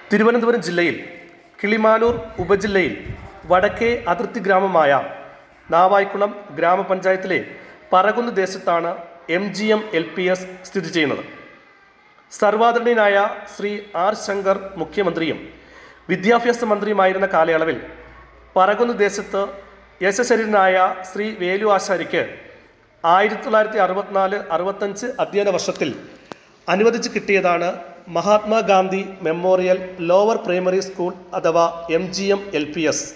തിരുവനന്തപുരം ജില്ലയിൽ കിളിമാനൂർ ഉപജില്ലയിൽ വടക്കേ അതിർത്തി ഗ്രാമമായ നാവായിക്കുളം ഗ്രാമപഞ്ചായത്തിലെ പറകുന്ന് ദേശത്താണ് M G M L P S സ്ഥിതി ചെയ്യുന്നത് സർവാദരണീയനായ ശ്രീ ആർ ശങ്കർ മുഖ്യമന്ത്രിയും വിദ്യാഭ്യാസ മന്ത്രിയുമായിരുന്ന കാലയളവിൽ പറകുന്ന് ദേശത്ത് യശശരീരനായ ശ്രീ വേലു ആശാരിക്ക് ആയിരത്തി തൊള്ളായിരത്തി അറുപത്തിനാല് അറുപത്തഞ്ച് അധ്യയന വർഷത്തിൽ അനുവദിച്ച് കിട്ടിയതാണ് Mahatma Gandhi memorial lower primary school അഥവാ M G M L P S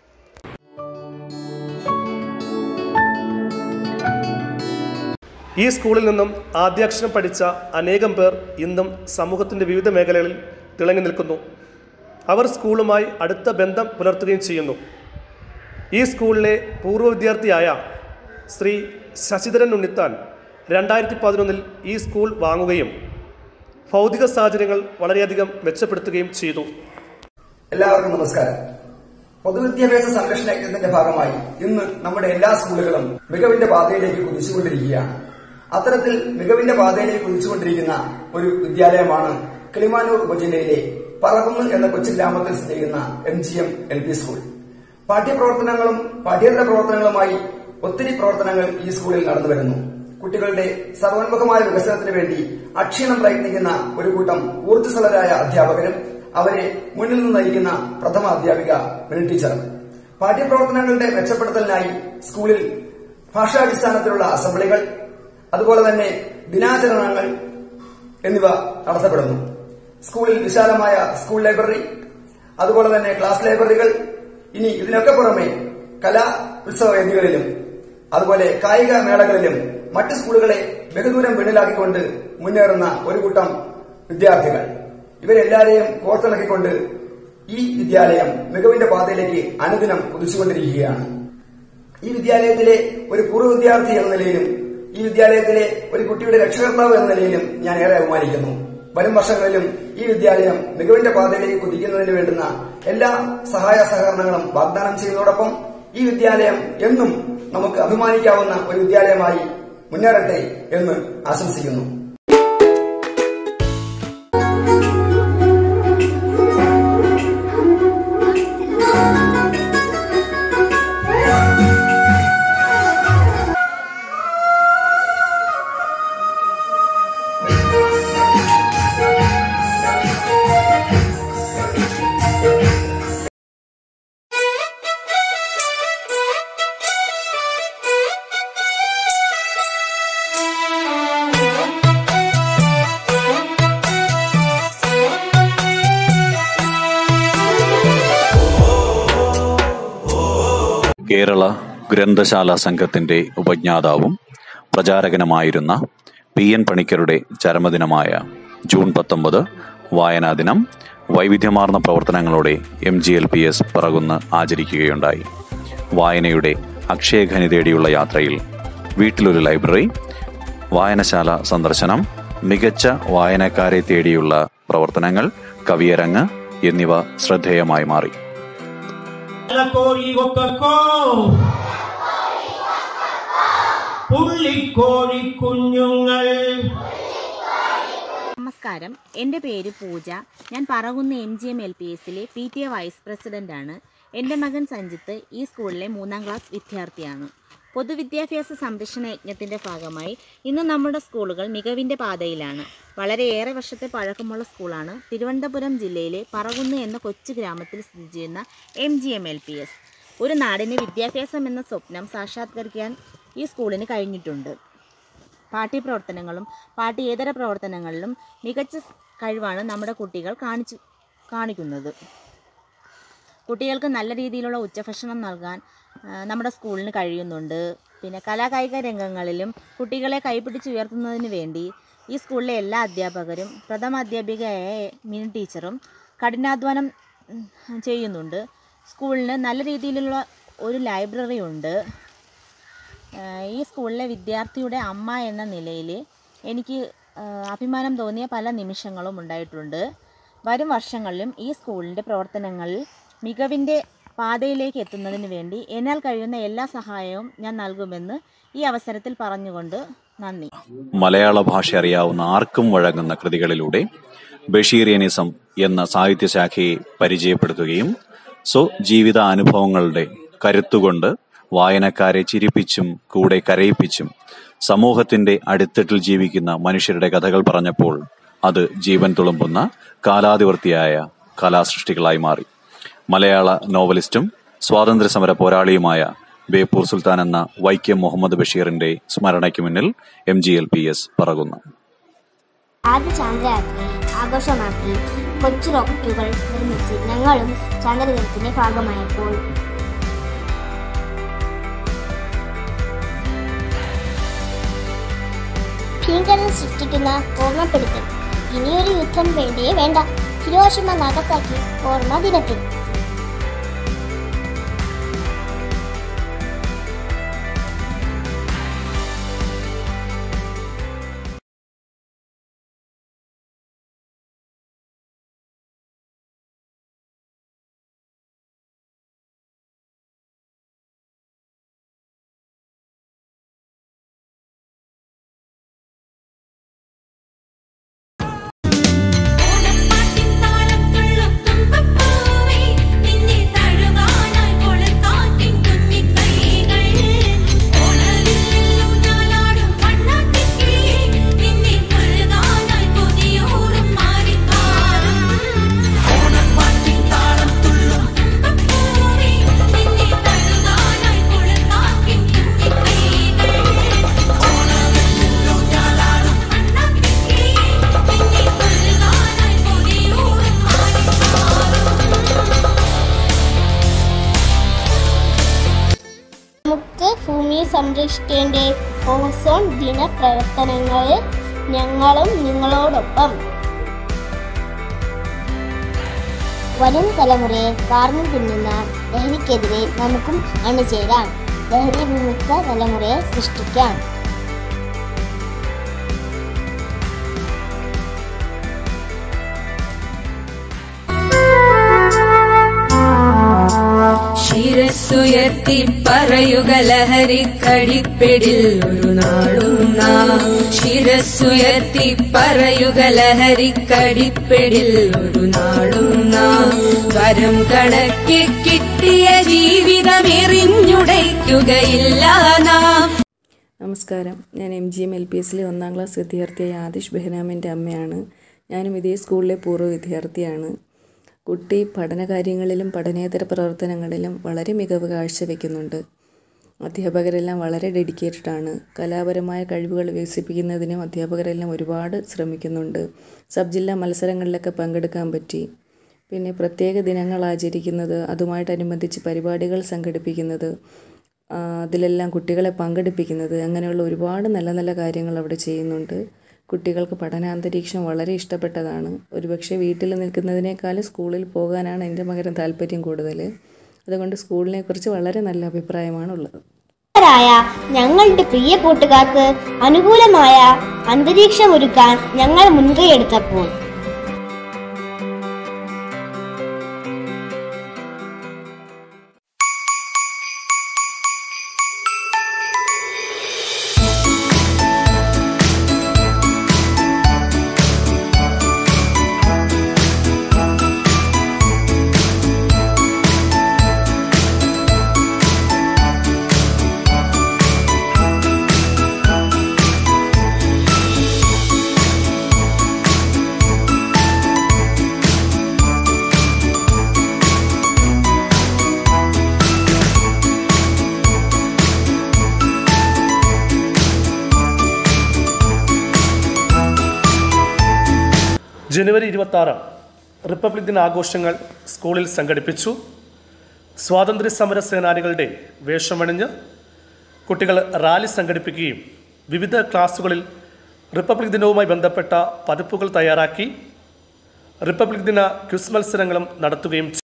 ഈ സ്കൂളിൽ നിന്നും ആദ്യാക്ഷരം പഠിച്ച അനേകം പേർ ഇന്നും സമൂഹത്തിൻ്റെ വിവിധ മേഖലകളിൽ തിളങ്ങി നിൽക്കുന്നു അവർ സ്കൂളുമായി അടുത്ത ബന്ധം പുലർത്തുകയും ചെയ്യുന്നു ഈ സ്കൂളിലെ പൂർവ്വ വിദ്യാർത്ഥിയായ ശ്രീ ശശിധരൻ ഉണ്ണിത്താൻ രണ്ടായിരത്തി പതിനൊന്നിൽ ഈ സ്കൂൾ വാങ്ങുകയും ഭൗതിക സാഹചര്യങ്ങൾ വളരെയധികം മെച്ചപ്പെടുത്തുകയും ചെയ്തു എല്ലാവർക്കും നമസ്കാരം പൊതുവിദ്യാഭ്യാസ സംരക്ഷണ യജ്ഞത്തിന്റെ ഭാഗമായി ഇന്ന് നമ്മുടെ എല്ലാ സ്കൂളുകളും മികവിന്റെ പാതയിലേക്ക് കുതിച്ചുകൊണ്ടിരിക്കുകയാണ് അത്തരത്തിൽ മികവിന്റെ പാതയിലേക്ക് കുതിച്ചുകൊണ്ടിരിക്കുന്ന ഒരു വിദ്യാലയമാണ് കിളിമാനൂർ ഉപജില്ലയിലെ പറകുന്ന് എന്ന കൊച്ചു ഗ്രാമത്തിൽ സ്ഥിതി ചെയ്യുന്ന M G M L P school പാഠ്യപ്രവർത്തനങ്ങളും പാഠ്യേതര പ്രവർത്തനങ്ങളുമായി ഒത്തിരി പ്രവർത്തനങ്ങൾ ഈ സ്കൂളിൽ നടന്നു വരുന്നു കുട്ടികളുടെ സർവോന്മുഖമായ വികസനത്തിന് വേണ്ടി അക്ഷീണം പ്രയത്നിക്കുന്ന ഒരു കൂട്ടം ഊർജ്ജസ്വലരായ അധ്യാപകരും അവരെ മുന്നിൽ നിന്ന് നയിക്കുന്ന പ്രഥമ അധ്യാപിക മിനി ടീച്ചറും പാഠ്യപ്രവർത്തനങ്ങളുടെ മെച്ചപ്പെടുത്തലിനായി സ്കൂളിൽ ഭാഷാടിസ്ഥാനത്തിലുള്ള അസംബ്ലികൾ അതുപോലെ തന്നെ ദിനാചരണങ്ങൾ എന്നിവ നടത്തപ്പെടുന്നു സ്കൂളിൽ വിശാലമായ സ്കൂൾ ലൈബ്രറി അതുപോലെ തന്നെ ക്ലാസ് ലൈബ്രറികൾ ഇനി ഇതിനൊക്കെ പുറമെ കലാ ഉത്സവ വേദികളിലും അതുപോലെ കായിക മേളകളിലും മറ്റ് സ്കൂളുകളെ ബഹുദൂരം പിന്നിലാക്കിക്കൊണ്ട് മുന്നേറുന്ന ഒരു കൂട്ടം വിദ്യാർത്ഥികൾ ഇവരെല്ലാരെയും കോർത്തിണക്കിക്കൊണ്ട് ഈ വിദ്യാലയം മികവിന്റെ പാതയിലേക്ക് അനുദിനം കുതിച്ചുകൊണ്ടിരിക്കുകയാണ് ഈ വിദ്യാലയത്തിലെ ഒരു പൂർവ്വ വിദ്യാർത്ഥി എന്ന നിലയിലും ഈ വിദ്യാലയത്തിലെ ഒരു കുട്ടിയുടെ രക്ഷകർത്താവ് എന്ന നിലയിലും ഞാൻ ഏറെ അഭിമാനിക്കുന്നു വരും വർഷങ്ങളിലും ഈ വിദ്യാലയം മികവിന്റെ പാതയിലേക്ക് കുതിക്കുന്നതിന് വേണ്ടുന്ന എല്ലാ സഹായ സഹകരണങ്ങളും വാഗ്ദാനം ചെയ്യുന്നതോടൊപ്പം ഈ വിദ്യാലയം എന്നും നമുക്ക് അഭിമാനിക്കാവുന്ന ഒരു വിദ്യാലയമായി മുന്നേറട്ടെ എന്ന് ആശംസിക്കുന്നു കേരള ഗ്രന്ഥശാല സംഘത്തിന്റെ ഉപജ്ഞാതാവും പ്രചാരകനുമായിരുന്ന പി എൻ പണിക്കരുടെ ചരമദിനമായ ജൂൺ പത്തൊമ്പത് വായനാ ദിനം വൈവിധ്യമാർന്ന പ്രവർത്തനങ്ങളോടെ M G L P S Pirakunnu ആചരിക്കുകയുണ്ടായി വായനയുടെ അക്ഷയഖനി തേടിയുള്ള യാത്രയിൽ വീട്ടിലൊരു ലൈബ്രറി വായനശാല സന്ദർശനം മികച്ച വായനക്കാരെ തേടിയുള്ള പ്രവർത്തനങ്ങൾ കവിയരങ്ങ് എന്നിവ ശ്രദ്ധേയമായി മാറി കോഴികൊക്കോ പുള്ളിക്കോഴി കുഞ്ഞുങ്ങൾ നമസ്കാരം എൻ്റെ പേര് പൂജ ഞാൻ Parakunna M G M L P എസിലെ പി ടി എ വൈസ് പ്രസിഡൻ്റാണ് എൻ്റെ മകൻ സഞ്ജിത്ത് ഈ സ്കൂളിലെ മൂന്നാം ക്ലാസ് വിദ്യാർത്ഥിയാണ് പൊതുവിദ്യാഭ്യാസ സംരക്ഷണ യജ്ഞത്തിൻ്റെ ഭാഗമായി ഇന്ന് നമ്മുടെ സ്കൂളുകൾ മികവിൻ്റെ പാതയിലാണ് വളരെയേറെ വർഷത്തെ പഴക്കമുള്ള സ്കൂളാണ് തിരുവനന്തപുരം ജില്ലയിലെ പറകുന്ന് എന്ന കൊച്ചു ഗ്രാമത്തിൽ സ്ഥിതി ചെയ്യുന്ന M G M L P S ഒരു നാടിന് വിദ്യാഭ്യാസം എന്ന സ്വപ്നം സാക്ഷാത്കരിക്കാൻ ഈ സ്കൂളിന് കഴിഞ്ഞിട്ടുണ്ട് പാഠ്യപ്രവർത്തനങ്ങളും പാഠ്യേതര പ്രവർത്തനങ്ങളിലും മികച്ച കഴിവാണ് നമ്മുടെ കുട്ടികൾ കാണിച്ചു കാണിക്കുന്നത് കുട്ടികൾക്ക് നല്ല രീതിയിലുള്ള ഉച്ചഭക്ഷണം നൽകാൻ ആ, നമ്മുടെ സ്കൂളിന് കഴിയുന്നുണ്ട് പിന്നെ കലാകായിക രംഗങ്ങളിലും കുട്ടികളെ കൈപിടിച്ചുയർത്തുന്നതിന് വേണ്ടി ഈ സ്കൂളിലെ എല്ലാ അധ്യാപകരും പ്രഥമ അധ്യാപികയായ മിനി ടീച്ചറും കഠിനാധ്വാനം ഉം, ചെയ്യുന്നുണ്ട് സ്കൂളിന് നല്ല രീതിയിലുള്ള ഒരു ലൈബ്രറി ഉണ്ട് ആഹ് ഈ സ്കൂളിലെ വിദ്യാർത്ഥിയുടെ അമ്മ എന്ന നിലയിൽ എനിക്ക് ആഹ് അഭിമാനം തോന്നിയ പല നിമിഷങ്ങളും ഉണ്ടായിട്ടുണ്ട് വരും വർഷങ്ങളിലും ഈ സ്കൂളിൻ്റെ പ്രവർത്തനങ്ങളിൽ മികവിൻ്റെ പാതയിലേക്ക് എത്തുന്നതിന് വേണ്ടി എന്നാൽ കഴിയുന്ന എല്ലാ സഹായവും ഞാൻ നൽകുമെന്ന് ഈ അവസരത്തിൽ പറഞ്ഞുകൊണ്ട് നന്ദി മലയാള ഭാഷ അറിയാവുന്ന ആർക്കും വഴങ്ങുന്ന കൃതികളിലൂടെ ബഷീറിയനിസം എന്ന സാഹിത്യശാഖയെ പരിചയപ്പെടുത്തുകയും സ്വജീവിത അനുഭവങ്ങളുടെ കരുത്തുകൊണ്ട് വായനക്കാരെ ചിരിപ്പിച്ചും കൂടെ കരയിപ്പിച്ചും സമൂഹത്തിന്റെ അടിത്തട്ടിൽ ജീവിക്കുന്ന മനുഷ്യരുടെ കഥകൾ പറഞ്ഞപ്പോൾ അത് ജീവൻ തുളുമ്പുന്ന കാലാതിവർത്തിയായ കലാസൃഷ്ടികളായി മാറി മലയാള നോവലിസ്റ്റും സ്വാതന്ത്ര്യസമര പോരാളിയുമായ ബേപ്പൂർ സുൽത്താൻ എന്ന വൈക്കം മുഹമ്മദ് ബഷീറിന്റെ സ്മരണയ്ക്ക് മുന്നിൽ M G L P S Parakunnu ആദ്യ ചാന്ദ്രയാത്രി ആഘോഷമാക്കി കൊച്ചു റോക്കറ്റുകൾ നിർമ്മിച്ച് ഞങ്ങളും ചാന്ദ്രദിനത്തിന്റെ ഭാഗമായപ്പോൾ ഭീകരത സൃഷ്ടിക്കുന്ന ഓർമ്മപ്പെടുത്തൽ ഇനിയൊരു യുദ്ധം വേണ്ടേ വേണ്ട ഹിരോഷിമ നാഗസാക്കി ഓർമ്മ ദിനത്തിൽ ഓണപ്പാട്ടിൻ താളം തുള്ളും തുമ്പപ്പൂവേ നിന്നെ തഴുകാനായി കൊളുത്താറ്റിൻ കുഞ്ഞിക്കൈകൾ ഓണവില്ലിലും ഞാലാടും വണ്ണാത്തിക്കിളിയേ നിന്നെ തഴുകാനായി കൊതിയൂറും മാറിക്കാറും ഓണപ്പാട്ടിൻ താളം തുള്ളും തുമ്പപ്പൂവേ നിന്നെ തഴുകാനായി കൊളുത്താറ്റിൻ കുഞ്ഞിക്കൈകൾ ഓണവില്ലിലും ഞാലാടും വണ്ണാത്തിക്കിളിയേ നിന്നെ തഴുകാനായി കൊതിയൂറും നമുക്ക് ഭൂമിയെ സംരക്ഷിക്കേണ്ട ഓസോൺ ദിന പ്രവർത്തനങ്ങളിൽ ഞങ്ങളും നിങ്ങളോടൊപ്പം വരും തലമുറയെ കാർന്നു തിന്നുന്ന ലഹരിക്കെതിരെ നമുക്കും അണിചേരാം ലഹരി വിമുക്ത തലമുറയെ സൃഷ്ടിക്കാം ശിരസ്സുയർത്തി പറയുക ലഹരി കടിപ്പിടിൽ ഒരു നാളും നാം ശിരസ്സുയർത്തി പറയുക ലഹരി കടിപ്പിടിൽ ഒരു നാളും നാം വരം കണക്കി കിട്ടിയ ജീവിതം എറിഞ്ഞുടയ്ക്കുകയില്ല നാം നമസ്കാരം ഞാൻ M G M L P എസിലെ ഒന്നാം ക്ലാസ് വിദ്യാർത്ഥിയായ ആദിഷ് ബെഹനാമിൻ്റെ അമ്മയാണ് ഞാനും ഇതേ സ്കൂളിലെ പൂർവ്വ വിദ്യാർത്ഥിയാണ് കുട്ടി പഠനകാര്യങ്ങളിലും പഠനേതര പ്രവർത്തനങ്ങളിലും വളരെ മികവ് കാഴ്ചവെക്കുന്നുണ്ട് അധ്യാപകരെല്ലാം വളരെ ഡെഡിക്കേറ്റഡ് ആണ് കലാപരമായ കഴിവുകൾ വികസിപ്പിക്കുന്നതിനും അധ്യാപകരെല്ലാം ഒരുപാട് ശ്രമിക്കുന്നുണ്ട് സബ് ജില്ലാ മത്സരങ്ങളിലൊക്കെ പങ്കെടുക്കാൻ പറ്റി പിന്നെ പ്രത്യേക ദിനങ്ങൾ ആചരിക്കുന്നത് അതുമായിട്ടനുബന്ധിച്ച് പരിപാടികൾ സംഘടിപ്പിക്കുന്നത് ആ, അതിലെല്ലാം കുട്ടികളെ പങ്കെടുപ്പിക്കുന്നത് അങ്ങനെയുള്ള ഒരുപാട് നല്ല നല്ല കാര്യങ്ങൾ അവിടെ ചെയ്യുന്നുണ്ട് കുട്ടികൾക്ക് പഠനാന്തരീക്ഷം വളരെ ഇഷ്ടപ്പെട്ടതാണ് ഒരുപക്ഷെ വീട്ടിൽ നിൽക്കുന്നതിനേക്കാളും സ്കൂളിൽ പോകാനാണ് എൻ്റെ മകന് താല്പര്യം കൂടുതൽ അതുകൊണ്ട് സ്കൂളിനെ കുറിച്ച് വളരെ നല്ല അഭിപ്രായമാണുള്ളത് ായ ഞങ്ങളുടെ പ്രിയ കൂട്ടുകാർക്ക് അനുകൂലമായ അന്തരീക്ഷം ഒരുക്കാൻ ഞങ്ങൾ മുൻകൈയെടുത്തപ്പോൾ ജനുവരി ഇരുപത്തി ആറ് റിപ്പബ്ലിക് ദിന ആഘോഷങ്ങൾ സ്കൂളിൽ സംഘടിപ്പിച്ചു സ്വാതന്ത്ര്യ സമര സേനാനികളുടെ വേഷമണിഞ്ഞ് കുട്ടികൾ റാലി സംഘടിപ്പിക്കുകയും വിവിധ ക്ലാസ്സുകളിൽ റിപ്പബ്ലിക് ദിനവുമായി ബന്ധപ്പെട്ട പതിപ്പുകൾ തയ്യാറാക്കി റിപ്പബ്ലിക് ദിന ക്വിസ് മത്സരങ്ങളും നടത്തുകയും ചെയ്തു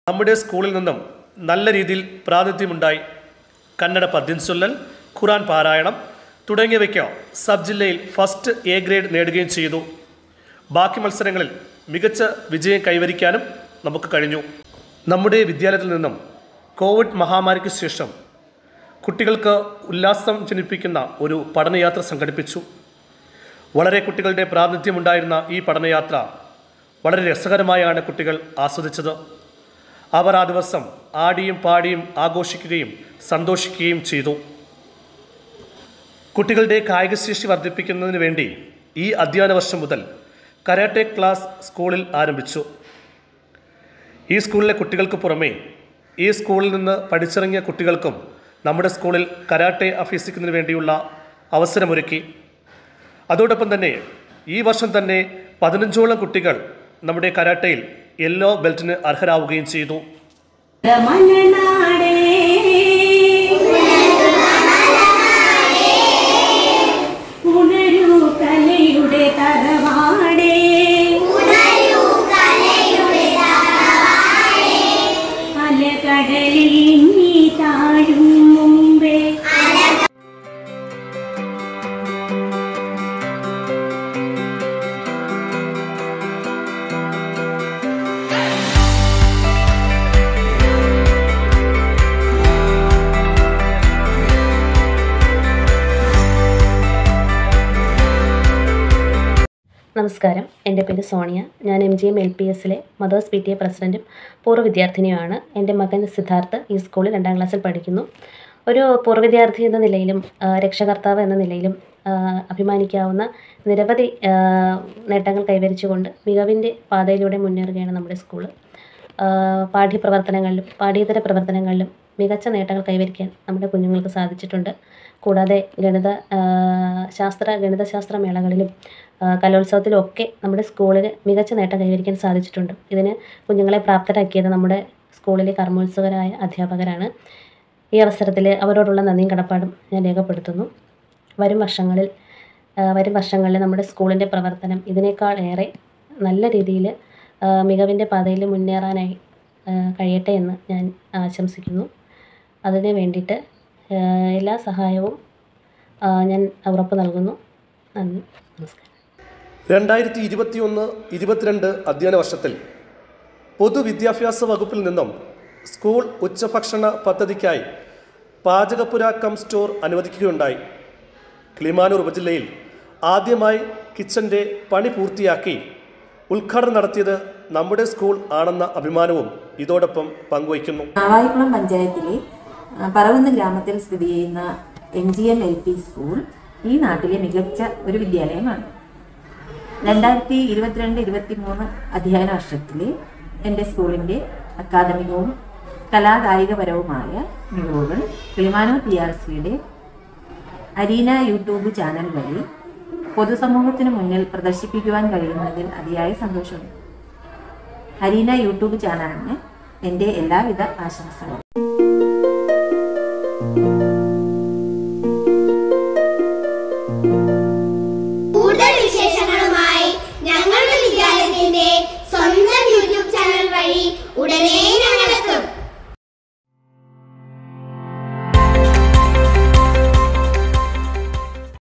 നമ്മുടെ സ്കൂളിൽ നിന്നും നല്ല രീതിയിൽ പ്രാതിനിധ്യമുണ്ടായി കന്നഡ പദ്യം ചൊല്ലൽ ഖുറാൻ പാരായണം തുടങ്ങിയവയ്ക്ക് സബ് ജില്ലയിൽ ഫസ്റ്റ് എ ഗ്രേഡ് നേടുകയും ചെയ്തു ബാക്കി മത്സരങ്ങളിൽ മികച്ച വിജയം കൈവരിക്കാനും നമുക്ക് കഴിഞ്ഞു നമ്മുടെ വിദ്യാലയത്തിൽ നിന്നും കോവിഡ് മഹാമാരിക്ക് ശേഷം കുട്ടികൾക്ക് ഉല്ലാസം ജനിപ്പിക്കുന്ന ഒരു പഠനയാത്ര സംഘടിപ്പിച്ചു വളരെ കുട്ടികളുടെ പ്രാതിനിധ്യമുണ്ടായിരുന്ന ഈ പഠനയാത്ര വളരെ രസകരമായാണ് കുട്ടികൾ ആസ്വദിച്ചത് അവർ ആ ദിവസം ആടിയും പാടിയും ആഘോഷിക്കുകയും സന്തോഷിക്കുകയും ചെയ്തു കുട്ടികളുടെ കായികശേഷി വർദ്ധിപ്പിക്കുന്നതിന് വേണ്ടി ഈ അധ്യയന വർഷം മുതൽ കരാട്ടെ ക്ലാസ് സ്കൂളിൽ ആരംഭിച്ചു ഈ സ്കൂളിലെ കുട്ടികൾക്ക് പുറമേ ഈ സ്കൂളിൽ നിന്ന് പഠിച്ചിറങ്ങിയ കുട്ടികൾക്കും നമ്മുടെ സ്കൂളിൽ കരാട്ടെ അഭ്യസിക്കുന്നതിന് വേണ്ടിയുള്ള അവസരമൊരുക്കി അതോടൊപ്പം തന്നെ ഈ വർഷം തന്നെ പതിനഞ്ചോളം കുട്ടികൾ നമ്മുടെ കരാട്ടയിൽ യെല്ലോ ബെൽറ്റിന് അർഹരാവുകയും ചെയ്തു മലനാടേ ഉണരൂ കലയുടെ തറവാടേ അലകടലിൽ നീ താഴും മുമ്പേ നമസ്കാരം എൻ്റെ പേര് സോണിയ ഞാൻ M G M L P എസിലെ മദേഴ്സ് പി ടി എ പ്രസിഡൻറ്റും പൂർവ്വ വിദ്യാർത്ഥിനിയുമാണ് എൻ്റെ മകൻ സിദ്ധാർത്ഥ് ഈ സ്കൂളിൽ രണ്ടാം ക്ലാസ്സിൽ പഠിക്കുന്നു ഒരു പൂർവ്വ വിദ്യാർത്ഥി എന്ന നിലയിലും ആ, രക്ഷകർത്താവ് എന്ന നിലയിലും ആ, അഭിമാനിക്കാവുന്ന നിരവധി ആ, നേട്ടങ്ങൾ കൈവരിച്ചുകൊണ്ട് മികവിൻ്റെ പാതയിലൂടെ മുന്നേറുകയാണ് നമ്മുടെ സ്കൂള് ആ, പാഠ്യപ്രവർത്തനങ്ങളിലും പാഠ്യേതര പ്രവർത്തനങ്ങളിലും മികച്ച നേട്ടങ്ങൾ കൈവരിക്കാൻ നമ്മുടെ കുഞ്ഞുങ്ങൾക്ക് സാധിച്ചിട്ടുണ്ട് കൂടാതെ ഗണിത ആ, ശാസ്ത്ര ഗണിതശാസ്ത്ര മേളകളിലും ആ, കലോത്സവത്തിലും ഒക്കെ നമ്മുടെ സ്കൂളിന് മികച്ച നേട്ടം കൈവരിക്കാൻ സാധിച്ചിട്ടുണ്ട് ഇതിന് കുഞ്ഞുങ്ങളെ പ്രാപ്തരാക്കിയത് നമ്മുടെ സ്കൂളിലെ കർമ്മോത്സുകരായ അധ്യാപകരാണ് ഈ അവസരത്തിൽ അവരോടുള്ള നന്ദിയും കടപ്പാടും ഞാൻ രേഖപ്പെടുത്തുന്നു വരും വർഷങ്ങളിൽ ആ, വരും വർഷങ്ങളിൽ നമ്മുടെ സ്കൂളിൻ്റെ പ്രവർത്തനം ഇതിനേക്കാൾ ഏറെ നല്ല രീതിയിൽ മികവിൻ്റെ പാതയിൽ മുന്നേറാനായി ആ, കഴിയട്ടെ എന്ന് ഞാൻ ആശംസിക്കുന്നു അതിന് വേണ്ടിയിട്ട് ആ, എല്ലാ സഹായവും ആ, ഞാൻ ഉറപ്പ് നൽകുന്നു നന്ദി നമസ്കാരം രണ്ടായിരത്തി ഇരുപത്തിയൊന്ന് ഇരുപത്തിരണ്ട് അധ്യയന വർഷത്തിൽ പൊതുവിദ്യാഭ്യാസ വകുപ്പിൽ നിന്നും സ്കൂൾ ഉച്ചഭക്ഷണ പദ്ധതിക്കായി പാചകപ്പുര കം സ്റ്റോർ അനുവദിക്കുകയുണ്ടായി കിളിമാനൂർ ഉപജില്ലയിൽ ആദ്യമായി കിച്ചൻ്റെ പണി പൂർത്തിയാക്കി ഉദ്ഘാടനം നടത്തിയത് നമ്മുടെ സ്കൂൾ ആണെന്ന അഭിമാനവും ഇതോടൊപ്പം പങ്കുവയ്ക്കുന്നു നാവായിക്കുളം പഞ്ചായത്തിലെ ആ, പറവുന്ന ഗ്രാമത്തിൽ സ്ഥിതി ചെയ്യുന്ന M G M L P school ഈ നാട്ടിലെ മികച്ച ഒരു വിദ്യാലയമാണ് രണ്ടായിരത്തി ഇരുപത്തിരണ്ട് ഇരുപത്തി മൂന്ന് അധ്യയന വർഷത്തിലെ എൻ്റെ സ്കൂളിൻ്റെ അക്കാദമികവും കലാകായികപരവുമായ മികവുകൾ കിളിമാനൂർ പി ആർ സിയുടെ അരീന യൂട്യൂബ് ചാനൽ വഴി പൊതുസമൂഹത്തിന് മുന്നിൽ പ്രദർശിപ്പിക്കുവാൻ കഴിയുന്നതിൽ അതിയായ സന്തോഷമുണ്ട് അരീന യൂട്യൂബ് ചാനലിന് എൻ്റെ എല്ലാവിധ ആശംസകളും